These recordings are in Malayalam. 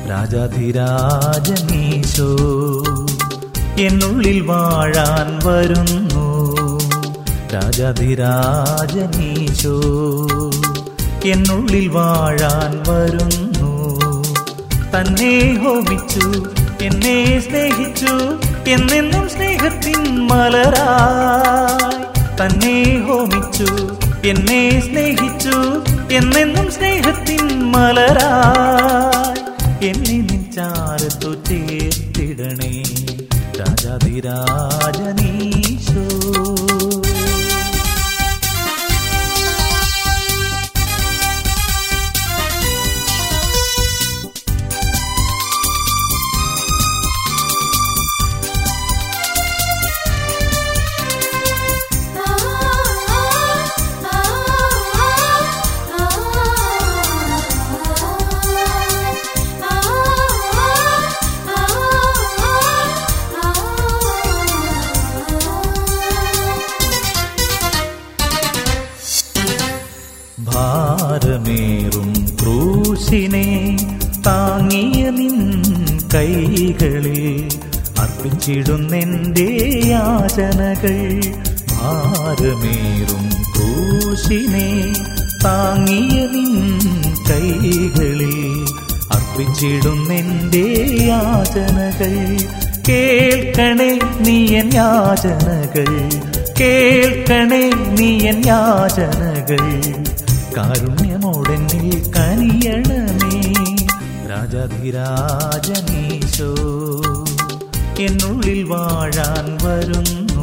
രാജാധിരാജനീശോ എന്നുള്ളിൽ വാഴാൻ വരുന്നു രാജാധിരാജനീശോ എന്നുള്ളിൽ വാഴാൻ വരുന്നു തന്നെ ഹോമിച്ചു എന്നെ സ്നേഹിച്ചു എന്നെന്നും സ്നേഹത്തിൻ മലരായി തന്നെ ഹോമിച്ചു എന്നെ സ്നേഹിച്ചു എന്നെന്നും സ്നേഹത്തിൻ മലരായി എന്നെ നിൻചാരത്തു ചേർത്തിടണേ രാജാധിരാജനീശോ ഭാരമേറും ക്രൂശിനെ താങ്ങിയ നിൻ കൈകളിൽ അർപ്പിച്ചിടുന്നെന്റെ യാചനകൾ ഭാരമേറും ക്രൂശിനെ താങ്ങിയ നിൻ കൈകളിൽ അർപ്പിച്ചിടുന്നെന്റെ യാചനകൾ കേൾക്കണേ നീയൻ യാചനകൾ കേൾക്കണേ നീയൻ യാചനകൾ കാരുണ്യമോടെന്നിൽ കനിയണമേ രാജാധിരാജനീശോ എന്നുള്ളിൽ വാഴാൻ വരുന്നു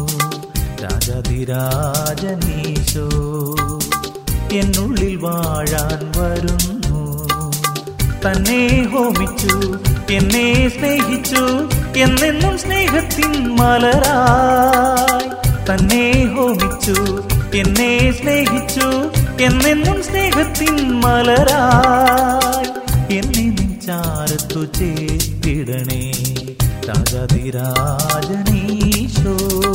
രാജാധിരാജനീശോ എന്നുള്ളിൽ വാഴാൻ വരുന്നു തന്നെ ഹോമിച്ചു എന്നെ സ്നേഹിച്ചു എന്നെന്നും സ്നേഹത്തിൻ മലരായി തന്നെ ഹോമിച്ചു എന്നെ സ്നേഹിച്ചു എന്നെന്നും സ്നേഹത്തിൻ മലരായി എന്നെ നിൻചാരത്തു ചേർത്തിടണേ രാജാധിരാജനീശോ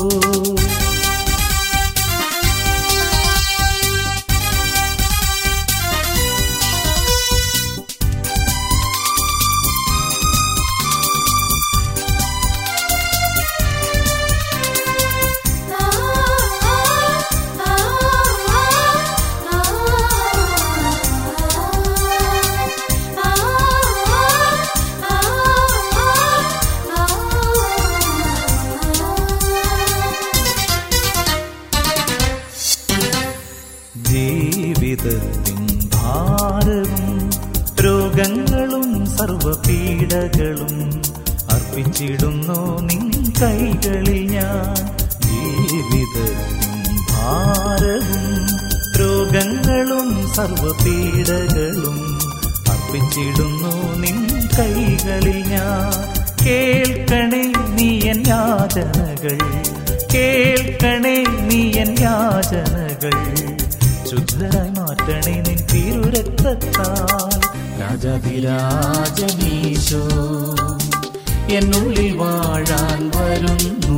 ജീവിതത്തിൻ ഭാരവും രോഗങ്ങളും സർവപീഡകളും അർപ്പിച്ചിടുന്നു നിൻ കൈകളിൽ ഞാൻ ജീവിതത്തിൻ ഭാരവും രോഗങ്ങളും സർവപീഡകളും അർപ്പിച്ചിടുന്നു നിൻ കൈകളിൽ ഞാൻ കേൾക്കണേ നീ എൻ യാചനകൾ കേൾക്കണേ നീ എൻ യാചനകൾ ശുദ്ധരായി മാറ്റണേ നിൻ തിരുരക്തത്താൽ രാജാതിരാജനീശോ എന്നുള്ളിൽ വാഴാൻ വരുന്നു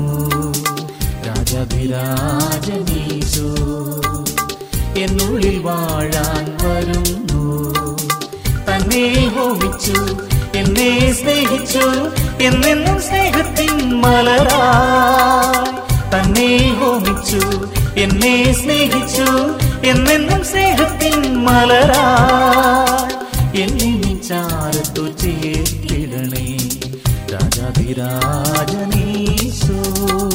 രാജാതിരാജനീശോ എന്നുള്ളിൽ വാഴാൻ വരുന്നു തന്നെ ഹോമിച്ചു എന്നെ സ്നേഹിച്ചു എന്നെന്നും സ്നേഹത്തിൻ മലരായി തന്നെ ഹോമിച്ചു എന്നെ സ്നേഹിച്ചു എന്നെന്നും സ്നേഹത്തിൻ മലരായി എന്നെ നിൻചാരത്തു ചേർത്തിടണേ രാജാതിരാജനീശോ